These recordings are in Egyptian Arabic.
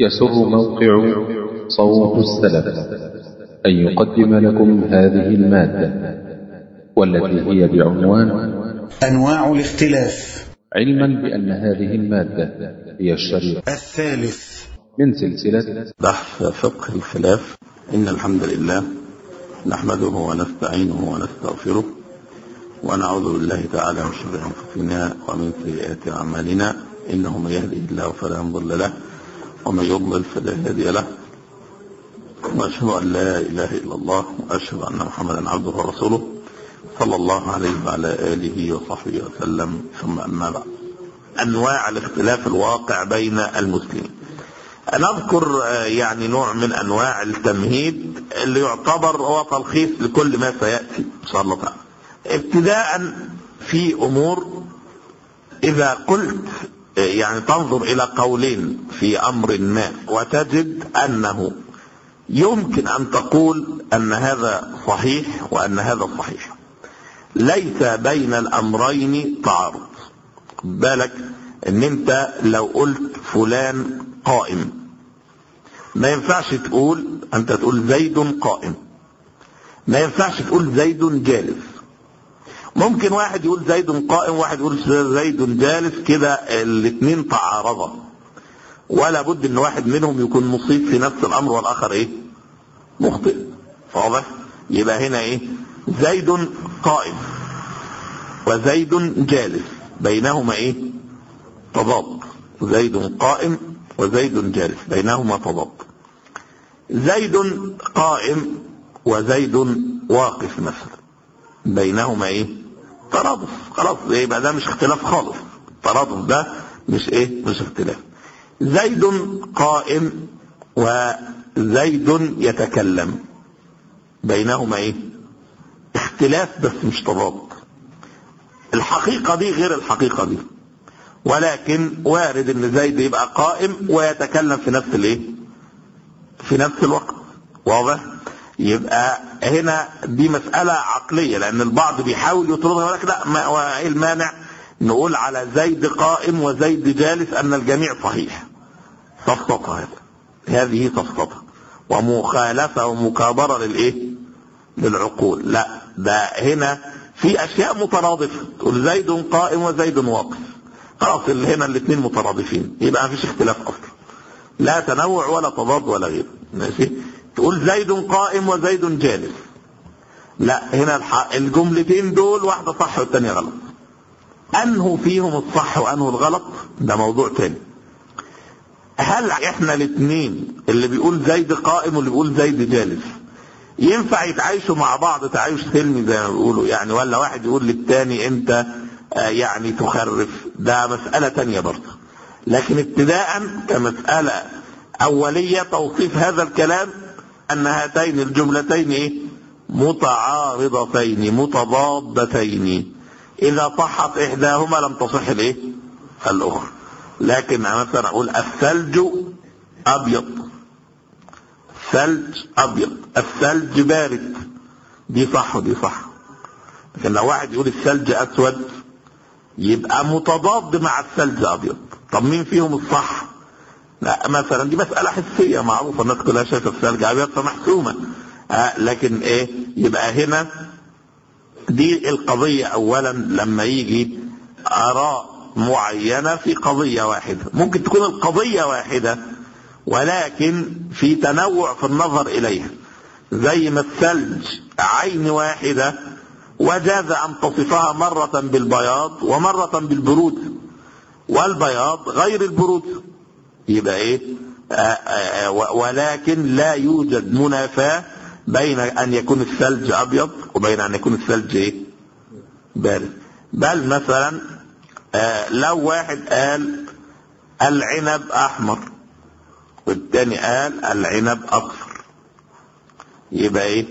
يسر موقع صوت السلف أن يقدم لكم هذه المادة والتي هي بعنوان أنواع الاختلاف علما بأن هذه المادة هي الشريط الثالث من سلسلة بحث فقه الخلاف إن الحمد لله نحمده ونستعينه ونستغفره ونعوذ بالله تعالى من شر أنفسنا ومن سيئات أعمالنا إنه من يهده الله فلا مضل له ومن يضلل فلا هادي له وأشهد أن لا إله إلا الله وأشهد أن محمدا عبده ورسوله صلى الله عليه وعلى آله وصحبه وسلم ثم أما بعد أنواع الاختلاف الواقع بين المسلمين نذكر يعني نوع من أنواع التمهيد اللي يعتبر هو تلخيص لكل ما سيأتي إن شاء الله تعالى ابتداء في أمور إذا قلت يعني تنظر إلى قولين في أمر ما وتجد أنه يمكن أن تقول أن هذا صحيح وأن هذا صحيح ليس بين الأمرين تعارض بالك ان انت لو قلت فلان قائم ما ينفعش تقول انت تقول زيد قائم ما ينفعش تقول زيد جالس ممكن واحد يقول زيد قائم واحد يقول زيد جالس كده الاثنين تعارضا ولا بد ان واحد منهم يكون مصيب في نفس الامر والاخر ايه مخطئ واضح يبقى هنا ايه زيد قائم وزيد جالس بينهما ايه تضاد زيد قائم وزيد جالس بينهما تضاد زيد قائم وزيد واقف مثلا بينهما ايه ترادف خلاص يبقى ده مش اختلاف خالص الترادف ده مش ايه مش اختلاف زيد قائم وزيد يتكلم بينهما ايه اختلاف بس مش تضاد الحقيقة دي غير الحقيقة دي ولكن وارد ان زيد يبقى قائم ويتكلم في نفس الايه في نفس الوقت واضح يبقى هنا دي مسألة عقلية لأن البعض بيحاول يطردها يقول لك لا ما ايه المانع نقول على زيد قائم وزيد جالس أن الجميع صحيح سفسطة هذا هذه سفسطة ومخالفة ومكابرة للإيه للعقول لا ده هنا في أشياء مترادفة تقول زيد قائم وزيد واقف خلاص اللي هنا الاثنين مترادفين يبقى ما فيش اختلاف أصلا لا تنوع ولا تضاد ولا غيره ماشي تقول زيد قائم وزيد جالس لا هنا الجملتين دول واحدة صح والثانية غلط أنه فيهم الصح وأنه الغلط ده موضوع تاني هل احنا الاثنين اللي بيقول زيد قائم واللي بيقول زيد جالس ينفع يتعايشوا مع بعض تعايش سلمي زي ما بيقولوا يعني ولا واحد يقول للتاني انت يعني تخرف ده مسألة تانية برضه لكن ابتداء كمسألة أولية توصيف هذا الكلام أن هاتين الجملتين إيه؟ متعارضتين متضادتين إذا صحت إحداهما لم تصح الإيه؟ الأخرى لكن مثلا أقول الثلج أبيض ثلج أبيض الثلج بارد دي صح ودي صح لكن لو واحد يقول الثلج أسود يبقى متضاد مع الثلج أبيض طب مين فيهم الصح؟ لا مثلا دي مسألة حسية معروفة الناس كلها شايفة الثلج أبيض فمحسومة آه لكن إيه يبقى هنا دي القضية أولا لما يجي آراء معينة في قضية واحدة ممكن تكون القضية واحدة ولكن في تنوع في النظر إليها زي ما الثلج عين واحدة وجاز أن تصفها مرة بالبياض ومرة بالبرود والبياض غير البرود يبقى ايه آآ آآ ولكن لا يوجد منافاة بين ان يكون الثلج ابيض وبين ان يكون الثلج ايه بارد بل مثلا لو واحد قال العنب احمر والتاني قال العنب اصفر يبقى ايه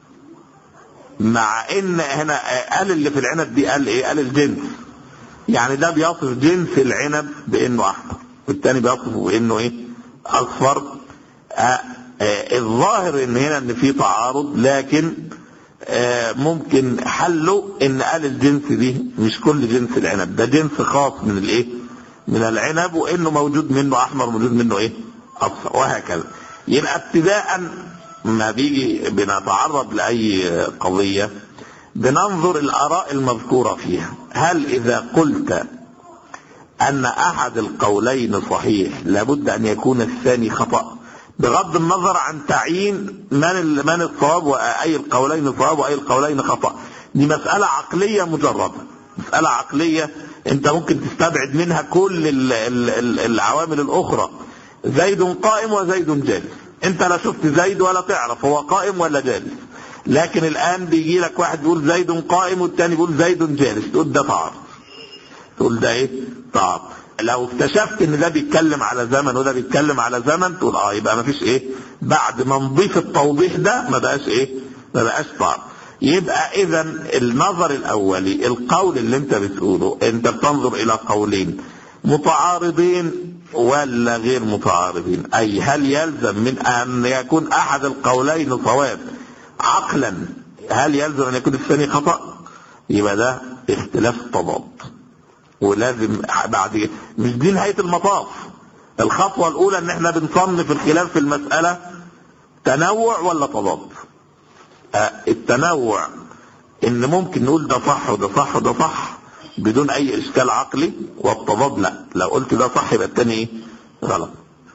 مع ان هنا قال اللي في العنب دي قال ايه قال الجنس يعني ده بيصف جنس العنب بانه احمر والتاني بيصفه بانه ايه اصفر آه آه الظاهر ان هنا ان في تعارض لكن آه ممكن حله ان قال الجنس دي مش كل جنس العنب ده جنس خاص من الايه من العنب وانه موجود منه احمر موجود منه ايه ابصر وهكذا يبقى ابتداء ما بيجي بنتعرض لاي قضيه بننظر الاراء المذكوره فيها هل اذا قلت ان احد القولين صحيح لابد ان يكون الثاني خطأ بغض النظر عن تعيين من من الصواب واي القولين صواب واي القولين خطأ دي مسألة عقلية مجردة مسألة عقلية انت ممكن تستبعد منها كل ال ال ال العوامل الاخرى زيد قائم وزيد جالس انت لا شفت زيد ولا تعرف هو قائم ولا جالس لكن الان بيجي لك واحد يقول زيد قائم والتاني يقول زيد جالس تقول ده تعارض تقول ده ايه تعارض لو اكتشفت ان ده بيتكلم على زمن وده بيتكلم على زمن تقول اه يبقى ما فيش ايه بعد ما نضيف التوضيح ده ما بقاش ايه ما بقاش تعارض يبقى اذا النظر الاولي القول اللي انت بتقوله انت بتنظر الى قولين متعارضين ولا غير متعارضين اي هل يلزم من ان يكون احد القولين صواب عقلا هل يلزم ان يكون الثاني خطأ يبقى ده اختلاف تضاد ولازم بعد مش دي نهاية المطاف الخطوة الاولى ان احنا بنصنف الخلاف في المسألة تنوع ولا تضاد آه، التنوع ان ممكن نقول ده صح وده صح وده صح بدون اي اشكال عقلي والتضاد لا لو قلت ده صح يبقى التاني ايه غلط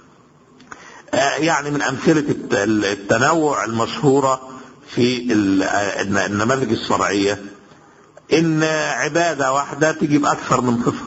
آه، يعني من امثله الت- التنوع المشهوره في ال- آه، النماذج الشرعيه ان عباده واحده تجي باكثر من صفه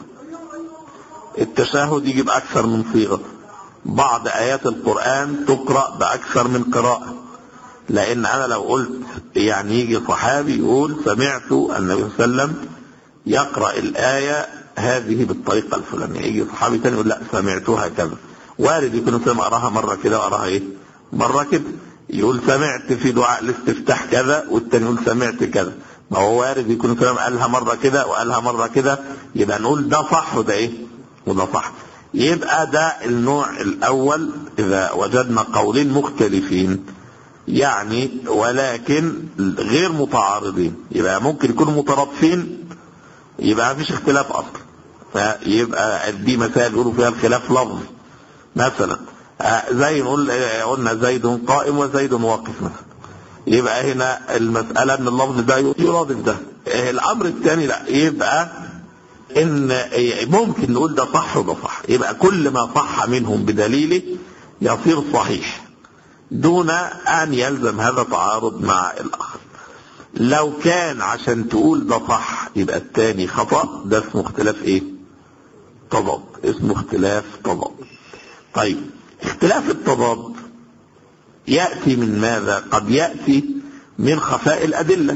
التشهد يجي باكثر من صيغه بعض ايات القران تقرا باكثر من قراءه لان انا لو قلت يعني يجي صحابي يقول سمعت النبي صلى الله عليه وسلم يقرا الايه هذه بالطريقه الفلانيه يجي صحابي تاني يقول لا سمعتها كذا وارد يكون سمع اقراها مره كده واقراها ايه مره كده يقول سمعت في دعاء الاستفتاح كذا والتاني يقول سمعت كذا ما هو وارد يكون سلام قالها مره كده وقالها مره كده يبقى نقول ده صح وده ايه وده صح يبقى ده النوع الاول اذا وجدنا قولين مختلفين يعني ولكن غير متعارضين يبقى ممكن يكونوا مترادفين يبقى ما فيش اختلاف اصلا فيبقى دي مسائل يقولوا فيها الخلاف لفظ مثلا آه، زي نقول آه، قلنا زيد قائم وزيد واقف مثلا يبقى هنا المسألة ان اللفظ ده يرادف ده آه، الامر الثاني لا يبقى ان آه، ممكن نقول ده صح وده صح يبقى كل ما صح منهم بدليله يصير صحيح دون ان يلزم هذا تعارض مع الاخر لو كان عشان تقول ده صح يبقى الثاني خطأ ده اسمه اختلاف ايه تضاد اسمه اختلاف تضاد طيب اختلاف التضاد يأتي من ماذا قد يأتي من خفاء الأدلة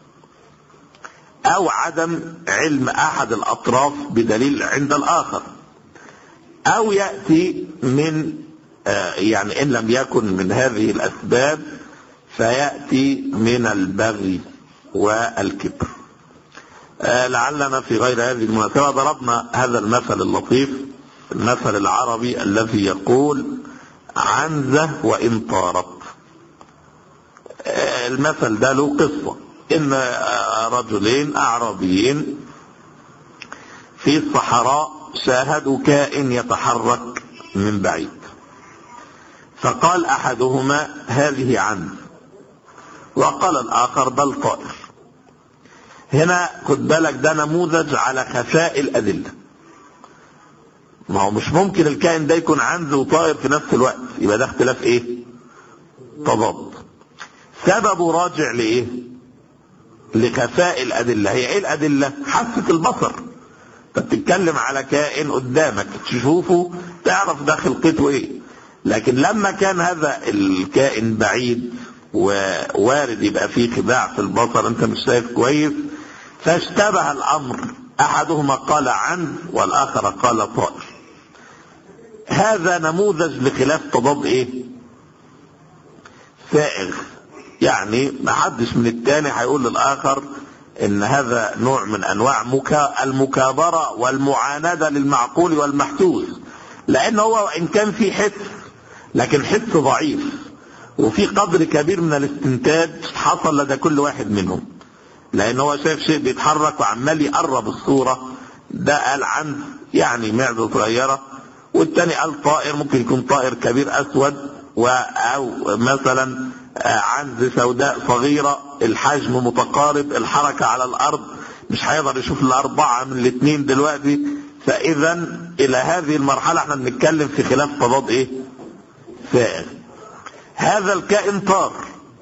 أو عدم علم أحد الأطراف بدليل عند الآخر أو يأتي من آه، يعني إن لم يكن من هذه الأسباب فيأتي من البغي والكبر آه، لعلنا في غير هذه المناسبة ضربنا هذا المثل اللطيف المثل العربي الذي يقول عنزة وإن طارت آه، المثل ده له قصة إن آه، رجلين أعرابيين في الصحراء شاهدوا كائن يتحرك من بعيد فقال أحدهما هذه عنز وقال الآخر بل طائر هنا خد بالك ده نموذج على خفاء الأدلة ما هو مش ممكن الكائن ده يكون عنز وطائر في نفس الوقت يبقى ده اختلاف ايه تضاد سببه راجع لايه لخفاء الأدلة هي ايه الأدلة حاسة البصر انت بتتكلم على كائن قدامك تشوفه تعرف ده خلقته ايه لكن لما كان هذا الكائن بعيد ووارد يبقى فيه خداع في البصر انت مش شايف كويس فاشتبه الامر احدهما قال عن والاخر قال طائر هذا نموذج لخلاف تضاد ايه سائغ يعني ما حدش من التاني هيقول للاخر ان هذا نوع من انواع مكا المكابرة والمعاندة للمعقول والمحسوس لان هو ان كان في حس لكن حس ضعيف وفي قدر كبير من الاستنتاج حصل لدى كل واحد منهم لان هو شايف شيء بيتحرك وعمال يقرب الصورة ده قال عن يعني معدة صغيرة والتاني قال طائر ممكن يكون طائر كبير اسود و او مثلا آه، عنز سوداء صغيره الحجم متقارب الحركه على الارض مش هيقدر يشوف الاربعه من الاثنين دلوقتي فاذا الى هذه المرحله احنا بنتكلم في خلاف تضاد ايه؟ سائغ هذا الكائن طار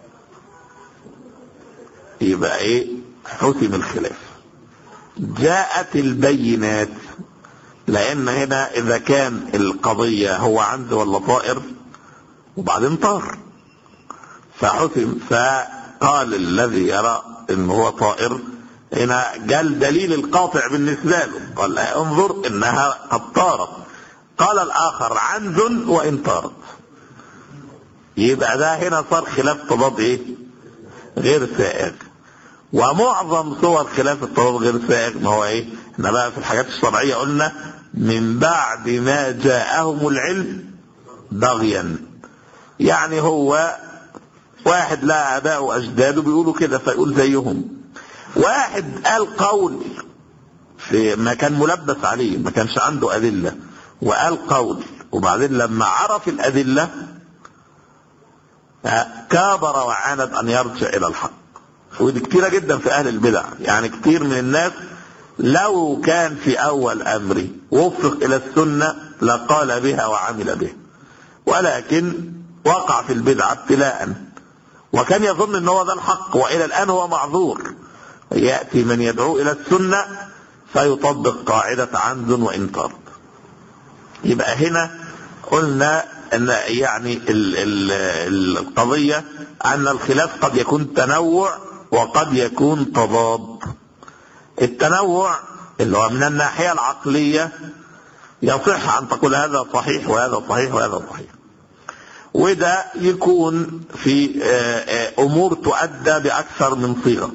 يبقى ايه؟ حسم الخلاف جاءت البينات لان هنا اذا كان القضيه هو عنز ولا طائر وبعدين طار فحسم فقال الذي يرى ان هو طائر هنا جاء الدليل القاطع بالنسبه له قال انظر انها قد طارت قال الاخر عنز وان طارت يبقى ده هنا صار خلاف تضاد ايه غير سائغ ومعظم صور خلاف التضاد غير سائغ ما هو ايه احنا بقى في الحاجات الشرعيه قلنا من بعد ما جاءهم العلم بغيا يعني هو واحد لا اباء واجداده بيقولوا كده فيقول زيهم واحد قال قول في ما كان ملبس عليه ما كانش عنده ادله وقال قول وبعدين لما عرف الادله كابر وعاند ان يرجع الى الحق ودي كتيرة جدا في اهل البدع يعني كتير من الناس لو كان في اول امره وفق الى السنة لقال بها وعمل بها ولكن وقع في البدعة ابتلاء وكان يظن ان هو ده الحق والى الان هو معذور يأتي من يدعو الى السنة فيطبق قاعدة عنز وانكار يبقى هنا قلنا ان يعني ال ال القضية ان الخلاف قد يكون تنوع وقد يكون تضاد التنوع اللي هو من الناحية العقلية يصح ان تقول هذا صحيح وهذا صحيح وهذا صحيح وده يكون في امور تؤدى باكثر من صيغه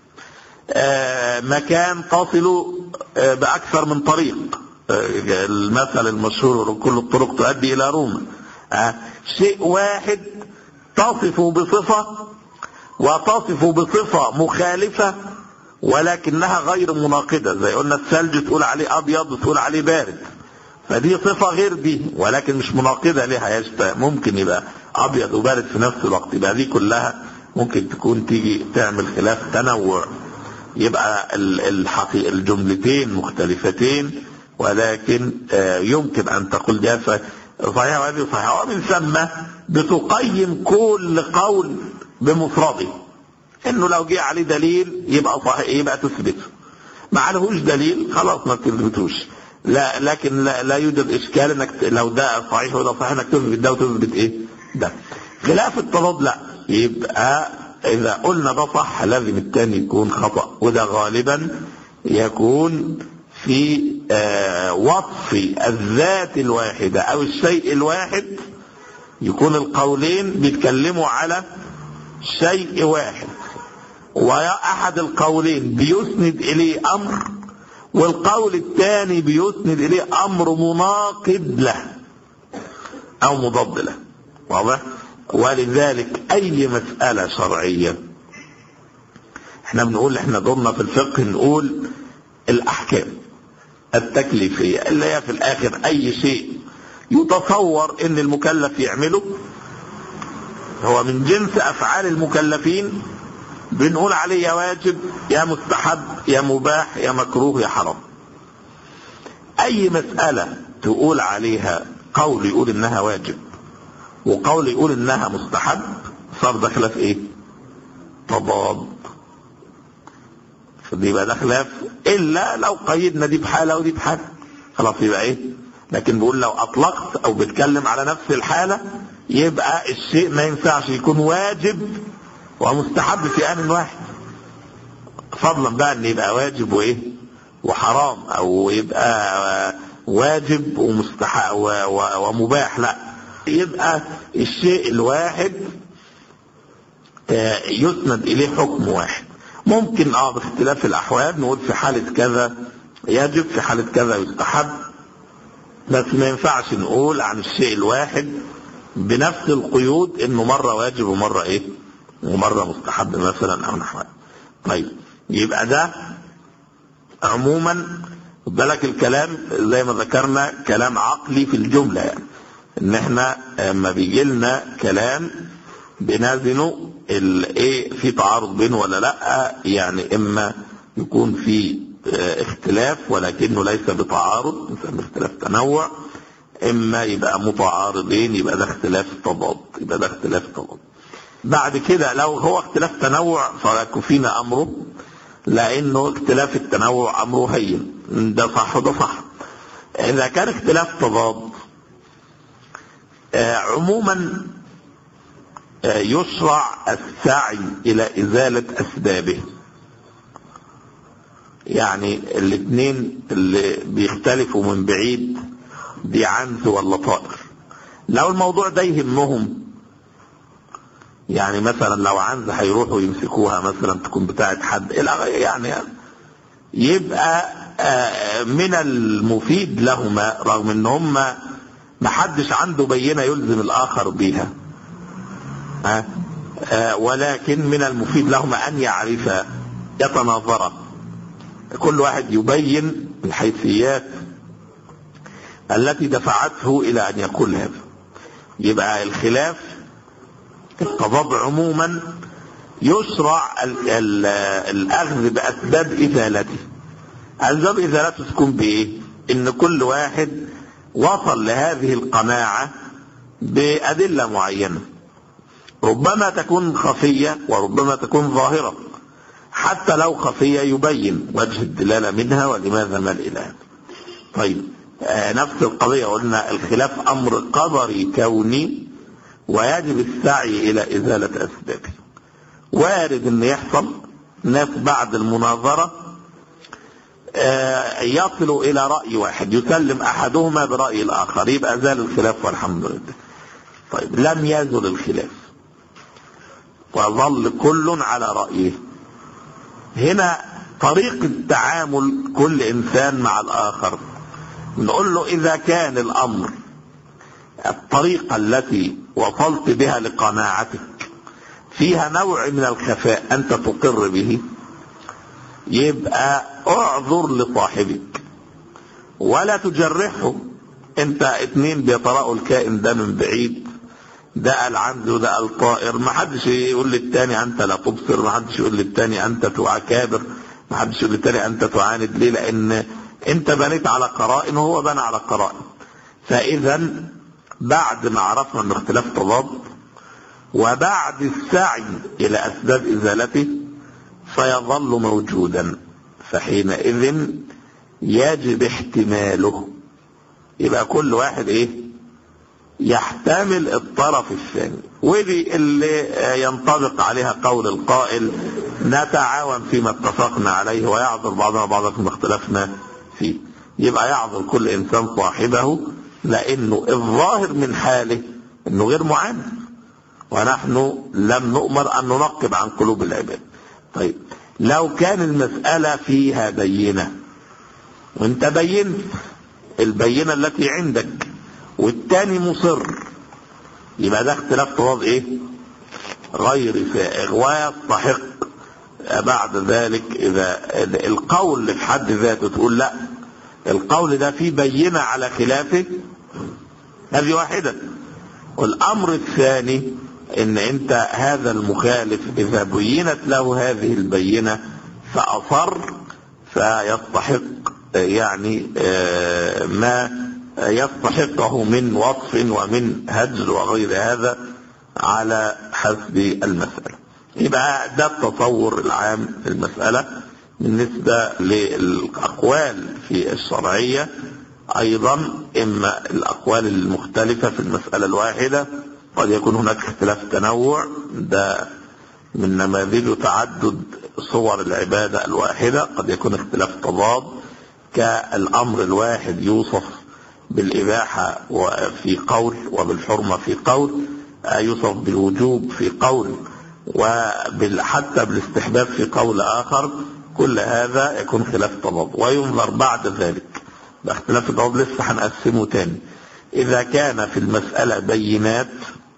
مكان تصل باكثر من طريق المثل المشهور كل الطرق تؤدي الى روما شيء واحد تصف بصفه وتصف بصفه مخالفه ولكنها غير مناقضه زي قلنا الثلج تقول عليه ابيض وتقول عليه بارد فدي صفة غير دي ولكن مش مناقضة لها يشتى ممكن يبقى أبيض وبارد في نفس الوقت يبقى دي كلها ممكن تكون تيجي تعمل خلاف تنوع يبقى الحقيقة الجملتين مختلفتين ولكن يمكن أن تقول دي صحيحة وهذه صحيحة ومن ثم بتقيم كل قول بمفرده انه لو جه عليه دليل يبقى صحيح يبقى تثبته ما عليهوش دليل خلاص ما تثبتوش لا لكن لا, لا يوجد اشكال انك لو ده صحيح وده صحيح انك تثبت ده وتثبت ايه ده خلاف التضاد لا يبقى اذا قلنا ده صح لازم الثاني يكون خطا وده غالبا يكون في آه وصف الذات الواحده او الشيء الواحد يكون القولين بيتكلموا على شيء واحد واحد القولين بيسند اليه امر والقول الثاني بيسند اليه امر مناقض له او مضاد له واضح ولذلك اي مساله شرعيه احنا بنقول احنا دورنا في الفقه نقول الاحكام التكليفيه اللي هي في الاخر اي شيء يتصور ان المكلف يعمله هو من جنس افعال المكلفين بنقول عليه يا واجب يا مستحب يا مباح يا مكروه يا حرام اي مسألة تقول عليها قول يقول انها واجب وقول يقول انها مستحب صار ده خلاف ايه تضاد فدي يبقى ده خلاف الا لو قيدنا دي بحالة ودي بحالة خلاص يبقى ايه لكن بقول لو اطلقت او بتكلم على نفس الحالة يبقى الشيء ما ينفعش يكون واجب ومستحب في آن واحد فضلا بقى ان يبقى واجب وايه وحرام او يبقى واجب ومستحق ومباح لا يبقى الشيء الواحد يسند اليه حكم واحد ممكن اه باختلاف الاحوال نقول في حالة كذا يجب في حالة كذا يستحب بس ما ينفعش نقول عن الشيء الواحد بنفس القيود انه مرة واجب ومرة ايه ومرة مستحب مثلا او نحو طيب يبقى ده عموما خد بالك الكلام زي ما ذكرنا كلام عقلي في الجملة يعني ان احنا اما بيجي لنا كلام بنازنه ال- ايه في تعارض بينه ولا لا يعني اما يكون في اه، اختلاف ولكنه ليس بتعارض نسميه اختلاف تنوع اما يبقى متعارضين يبقى ده اختلاف تضاد يبقى ده اختلاف تضاد بعد كده لو هو اختلاف تنوع فيكفينا امره لانه اختلاف التنوع امره هين ده صح وده صح اذا كان اختلاف تضاد آه، عموما آه، يشرع السعي الى ازاله اسبابه يعني الاثنين اللي بيختلفوا من بعيد دي عنز ولا طائر لو الموضوع ده يهمهم يعني مثلا لو عنز هيروحوا يمسكوها مثلا تكون بتاعت حد إلى- يعني يبقى آه، من المفيد لهما رغم ان هم ما حدش عنده بينه يلزم الاخر بيها ها؟ آه، ولكن من المفيد لهما ان يعرفا يتناظرا كل واحد يبين الحيثيات التي دفعته الى ان يقول هذا يبقى الخلاف التضاد عموما يشرع ال- ال- الاخذ باسباب ازالته اسباب ازالته تكون بايه ان كل واحد وصل لهذه القناعه بادله معينه ربما تكون خفيه وربما تكون ظاهره حتى لو خفيه يبين وجه الدلاله منها ولماذا ما الاله طيب آه نفس القضيه قلنا الخلاف امر قدري كوني ويجب السعي الى ازاله اسبابه وارد ان يحصل ناس بعد المناظره آه، يصلوا الى راي واحد يسلم احدهما براي الاخر يبقى زال الخلاف والحمد لله طيب لم يزل الخلاف وظل كل على رايه هنا طريقه تعامل كل انسان مع الاخر نقول له اذا كان الامر الطريقه التي وصلت بها لقناعتك فيها نوع من الخفاء انت تقر به يبقى اعذر لصاحبك ولا تجرحه انت اتنين بيطرقوا الكائن ده من بعيد ده قال عنده وده قال طائر ما حدش يقول للتاني انت لا تبصر ما حدش يقول للتاني انت تعكابر ما حدش يقول للتاني انت تعاند ليه لان انت بنيت على قرائن وهو بنى على قرائن فاذا بعد ما عرفنا ان اختلاف تضاد وبعد السعي الى اسباب ازالته فيظل موجودا فحينئذ يجب احتماله يبقى كل واحد ايه يحتمل الطرف الثاني ودي اللي ينطبق عليها قول القائل نتعاون فيما اتفقنا عليه ويعذر بعضنا بعضا فيما اختلفنا فيه يبقى يعذر كل انسان صاحبه لانه الظاهر من حاله انه غير معاند ونحن لم نؤمر ان ننقب عن قلوب العباد طيب لو كان المسألة فيها بينة وانت بينت البينة التي عندك والتاني مصر يبقى ده اختلاف تضاد ايه غير سائغ ويستحق بعد ذلك اذا القول في حد ذاته تقول لا القول ده فيه بينة على خلافه هذه واحدة والامر الثاني ان انت هذا المخالف اذا بينت له هذه البينة فاصر فيستحق يعني آه، ما يستحقه من وصف ومن هجر وغير هذا على حسب المسألة يبقى ده التصور العام في المسألة بالنسبة للأقوال في الشرعية أيضا إما الأقوال المختلفة في المسألة الواحدة قد يكون هناك اختلاف تنوع ده من نماذج تعدد صور العبادة الواحدة قد يكون اختلاف تضاد كالأمر الواحد يوصف بالإباحة في قول وبالحرمة في قول يوصف بالوجوب في قول وحتى بالاستحباب في قول آخر كل هذا يكون خلاف تضاد وينظر بعد ذلك باختلاف التضاد لسه هنقسمه تاني إذا كان في المسألة بينات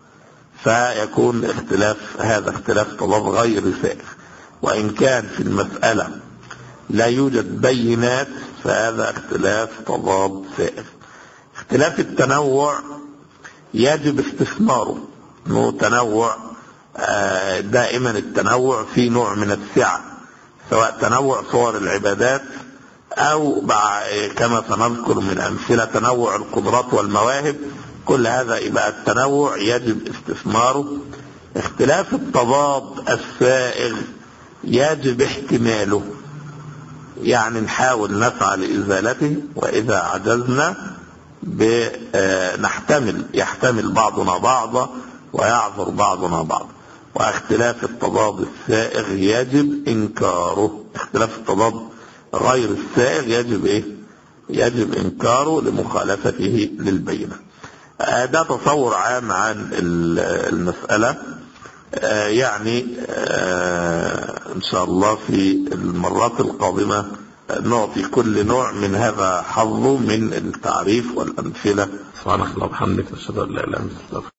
فيكون اختلاف هذا اختلاف تضاد غير سائغ وإن كان في المسألة لا يوجد بينات فهذا اختلاف تضاد سائغ اختلاف التنوع يجب استثماره انه تنوع آه، دائما التنوع في نوع من السعة سواء تنوع صور العبادات او بع- كما سنذكر من امثله تنوع القدرات والمواهب كل هذا يبقى التنوع يجب استثماره اختلاف التضاد السائغ يجب احتماله يعني نحاول نسعى لازالته واذا عجزنا ب- آه، نحتمل يحتمل بعضنا بعضا ويعذر بعضنا بعضا واختلاف التضاد السائغ يجب انكاره اختلاف التضاد غير السائغ يجب ايه يجب انكاره لمخالفته للبينه آه، ده تصور عام عن ال- المساله آه، يعني آه، ان شاء الله في المرات القادمه آه، نعطي كل نوع من هذا حظه من التعريف والامثله سبحانك اللهم وبحمدك اشهد ان لا اله الا انت أستغفرك.